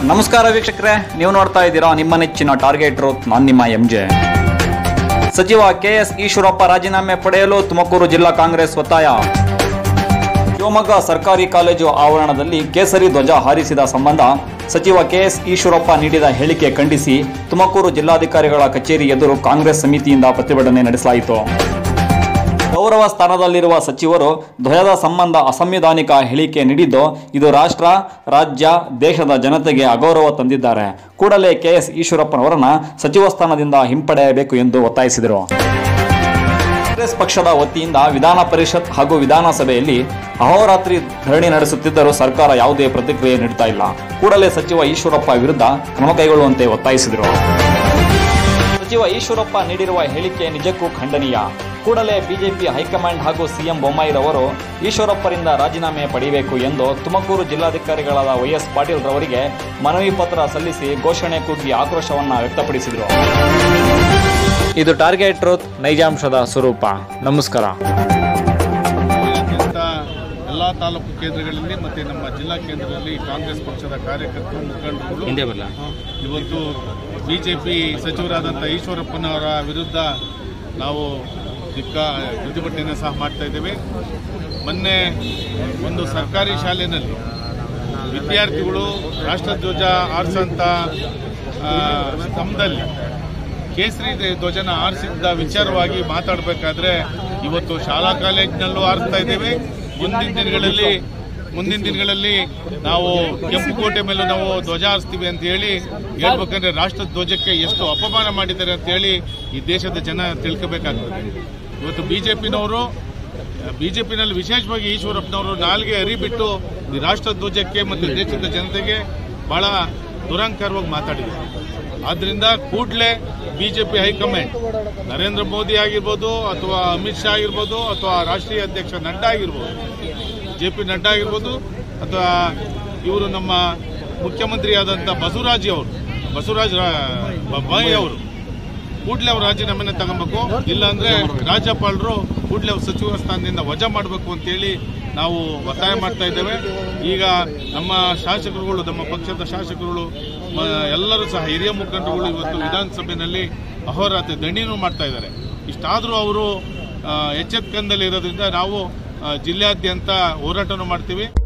ನಮಸ್ಕಾರ ವೀಕ್ಷಕರೇ ನೀವು ನೋಡ್ತಾ ಇದ್ದೀರಾ ನಿಮ್ಮ ನೆಚ್ಚಿನ ಟಾರ್ಗೆಟ್ ರೂತ್ ನಾನು ನಿಮ್ಮ ಎಂ ಜೆ ಸಚಿವ ಕೆಎಸ್ ಈಶ್ವರಪ್ಪ ರಾಜೀನಾಮೆ ಪಡೆಯಲು ತುಮಕೂರು ಜಿಲ್ಲಾ ಕಾಂಗ್ರೆಸ್ ಒತ್ತಾಯ ಶಿವಮೊಗ್ಗ ಸರ್ಕಾರಿ ಕಾಲೇಜು ಆವರಣದಲ್ಲಿ ಕೇಸರಿ ಧ್ವಜ ಹಾರಿಸಿದ ಸಂಬಂಧ ಸಚಿವ ಕೆಎಸ್ ಈಶ್ವರಪ್ಪ ನೀಡಿದ ಹೇಳಿಕೆ ಖಂಡಿಸಿ ತುಮಕೂರು ಜಿಲ್ಲಾಧಿಕಾರಿಗಳ ಕಚೇರಿ ಎದುರು ಕಾಂಗ್ರೆಸ್ ಸಮಿತಿಯಿಂದ ಪ್ರತಿಭಟನೆ ನಡೆಸಲಾಯಿತು ಗೌರವ ಸ್ಥಾನದಲ್ಲಿರುವ ಸಚಿವರು ಧ್ವಜದ ಸಂಬಂಧ ಅಸಂವಿಧಾನಿಕ ಹೇಳಿಕೆ ನೀಡಿದ್ದು ಇದು ರಾಷ್ಟ್ರ ರಾಜ್ಯ ದೇಶದ ಜನತೆಗೆ ಅಗೌರವ ತಂದಿದ್ದಾರೆ ಕೂಡಲೇ ಕೆಎಸ್ ಈಶ್ವರಪ್ಪನವರನ್ನ ಸಚಿವ ಸ್ಥಾನದಿಂದ ಹಿಂಪಡೆಯಬೇಕು ಎಂದು ಒತ್ತಾಯಿಸಿದರು ಕಾಂಗ್ರೆಸ್ ಪಕ್ಷದ ವತಿಯಿಂದ ವಿಧಾನ ಪರಿಷತ್ ಹಾಗೂ ವಿಧಾನಸಭೆಯಲ್ಲಿ ಅಹೋರಾತ್ರಿ ಧರಣಿ ನಡೆಸುತ್ತಿದ್ದರೂ ಸರ್ಕಾರ ಯಾವುದೇ ಪ್ರತಿಕ್ರಿಯೆ ನೀಡುತ್ತಾ ಇಲ್ಲ ಕೂಡಲೇ ಸಚಿವ ಈಶ್ವರಪ್ಪ ವಿರುದ್ಧ ಕ್ರಮ ಕೈಗೊಳ್ಳುವಂತೆ ಒತ್ತಾಯಿಸಿದರು ಸಚಿವ ಈಶ್ವರಪ್ಪ ನೀಡಿರುವ ಹೇಳಿಕೆ ನಿಜಕ್ಕೂ ಖಂಡನೀಯ ಕೂಡಲೇ ಬಿಜೆಪಿ ಹೈಕಮಾಂಡ್ ಹಾಗೂ ಸಿಎಂ ಬೊಮ್ಮಾಯಿರವರು ಈಶ್ವರಪ್ಪರಿಂದ ರಾಜೀನಾಮೆ ಪಡೆಯಬೇಕು ಎಂದು ತುಮಕೂರು ಜಿಲ್ಲಾಧಿಕಾರಿಗಳಾದ ವೈಎಸ್ ಪಾಟೀಲ್ ರವರಿಗೆ ಮನವಿ ಪತ್ರ ಸಲ್ಲಿಸಿ ಘೋಷಣೆ ಕೂಗಿ ಆಕ್ರೋಶವನ್ನ ವ್ಯಕ್ತಪಡಿಸಿದರು ಇದು ಟಾರ್ಗೆಟ್ ಟ್ರೂತ್ ನೈಜಾಂಶದ ಸ್ವರೂಪ ನಮಸ್ಕಾರ ರಾಜ್ಯಾದ್ಯಂತ ಎಲ್ಲ ತಾಲೂಕು ಕೇಂದ್ರಗಳಲ್ಲಿ ಮತ್ತು ನಮ್ಮ ಜಿಲ್ಲಾ ಕೇಂದ್ರದಲ್ಲಿ ಕಾಂಗ್ರೆಸ್ ಪಕ್ಷದ ಕಾರ್ಯಕರ್ತರು ಮುಖಂಡರುಗಳು ಇವತ್ತು ಬಿಜೆಪಿ ಸಚಿವರಾದಂಥ ಈಶ್ವರಪ್ಪನವರ ವಿರುದ್ಧ ನಾವು ದಿಕ್ಕ ಪ್ರತಿಭಟನೆಯನ್ನು ಸಹ ಮಾಡ್ತಾ ಇದ್ದೇವೆ ಮೊನ್ನೆ ಒಂದು ಸರ್ಕಾರಿ ಶಾಲೆಯಲ್ಲಿ ವಿದ್ಯಾರ್ಥಿಗಳು ರಾಷ್ಟ್ರಧ್ವಜ ಆರಿಸಂತ ಸ್ತಂಭದಲ್ಲಿ ಕೇಸರಿ ಧ್ವಜನ ಆರಿಸಿದ್ದ ವಿಚಾರವಾಗಿ ಮಾತಾಡಬೇಕಾದ್ರೆ ಇವತ್ತು ಶಾಲಾ ಕಾಲೇಜಿನಲ್ಲೂ ಆರಿಸ್ತಾ ಇದ್ದೇವೆ ಮುಂದಿನ ದಿನಗಳಲ್ಲಿ ಮುಂದಿನ ದಿನಗಳಲ್ಲಿ ನಾವು ಕೆಂಪುಕೋಟೆ ಮೇಲೂ ನಾವು ಧ್ವಜ ಆರಿಸ್ತೀವಿ ಅಂತ ಹೇಳಿ ಹೇಳ್ಬೇಕಂದ್ರೆ ರಾಷ್ಟ್ರ ಧ್ವಜಕ್ಕೆ ಎಷ್ಟು ಅಪಮಾನ ಮಾಡಿದ್ದಾರೆ ಅಂತ ಹೇಳಿ ಈ ದೇಶದ ಜನ ತಿಳ್ಕೋಬೇಕಾಗ್ತದೆ ಇವತ್ತು ಬಿಜೆಪಿನವರು ಬಿಜೆಪಿನಲ್ಲಿ ವಿಶೇಷವಾಗಿ ಈಶ್ವರಪ್ಪನವರು ನಾಲ್ಗೆ ಅರಿಬಿಟ್ಟು ಈ ರಾಷ್ಟ್ರ ಧ್ವಜಕ್ಕೆ ಮತ್ತು ದೇಶದ ಜನತೆಗೆ ಬಹಳ ದುರಂಕಾರವಾಗಿ ಮಾತಾಡಿದ್ದಾರೆ ಆದ್ರಿಂದ ಕೂಡಲೇ ಬಿಜೆಪಿ ಹೈಕಮಾಂಡ್ ನರೇಂದ್ರ ಮೋದಿ ಆಗಿರ್ಬೋದು ಅಥವಾ ಅಮಿತ್ ಶಾ ಆಗಿರ್ಬೋದು ಅಥವಾ ರಾಷ್ಟ್ರೀಯ ಅಧ್ಯಕ್ಷ ನಡ್ಡಾ ಆಗಿರ್ಬೋದು ಜೆ ಪಿ ನಡ್ಡಾ ಆಗಿರ್ಬೋದು ಅಥವಾ ಇವರು ನಮ್ಮ ಮುಖ್ಯಮಂತ್ರಿ ಆದಂಥ ಬಸವರಾಜ್ ಅವರು ಬಸವರಾಜ ಬೊಮ್ಮಾಯಿ ಅವರು ಕೂಡಲೇ ಅವ್ರು ರಾಜೀನಾಮೆನ ತಗೊಬೇಕು ಇಲ್ಲಾಂದ್ರೆ ರಾಜ್ಯಪಾಲರು ಕೂಡಲೇ ಅವ್ರ ಸಚಿವ ಸ್ಥಾನದಿಂದ ವಜಾ ಮಾಡಬೇಕು ಅಂತೇಳಿ ನಾವು ಒತ್ತಾಯ ಮಾಡ್ತಾ ಇದ್ದೇವೆ ಈಗ ನಮ್ಮ ಶಾಸಕರುಗಳು ನಮ್ಮ ಪಕ್ಷದ ಶಾಸಕರುಗಳು ಮ- ಎಲ್ಲರೂ ಸಹ ಹಿರಿಯ ಮುಖಂಡರುಗಳು ಇವತ್ತು ವಿಧಾನಸಭೆಯಲ್ಲಿ ಅಹೋರಾತ್ರಿ ದಂಡಿನೂ ಮಾಡ್ತಾ ಇದ್ದಾರೆ ಇಷ್ಟಾದರೂ ಅವರು ಎಚ್ಚೆತ್ಕಂದಲ್ಲಿ ಇರೋದ್ರಿಂದ ನಾವು ಆ, ಜಿಲ್ಲೆಯಾದ್ಯಂತ ಹೋರಾಟವನ್ನು ಮಾಡ್ತೀವಿ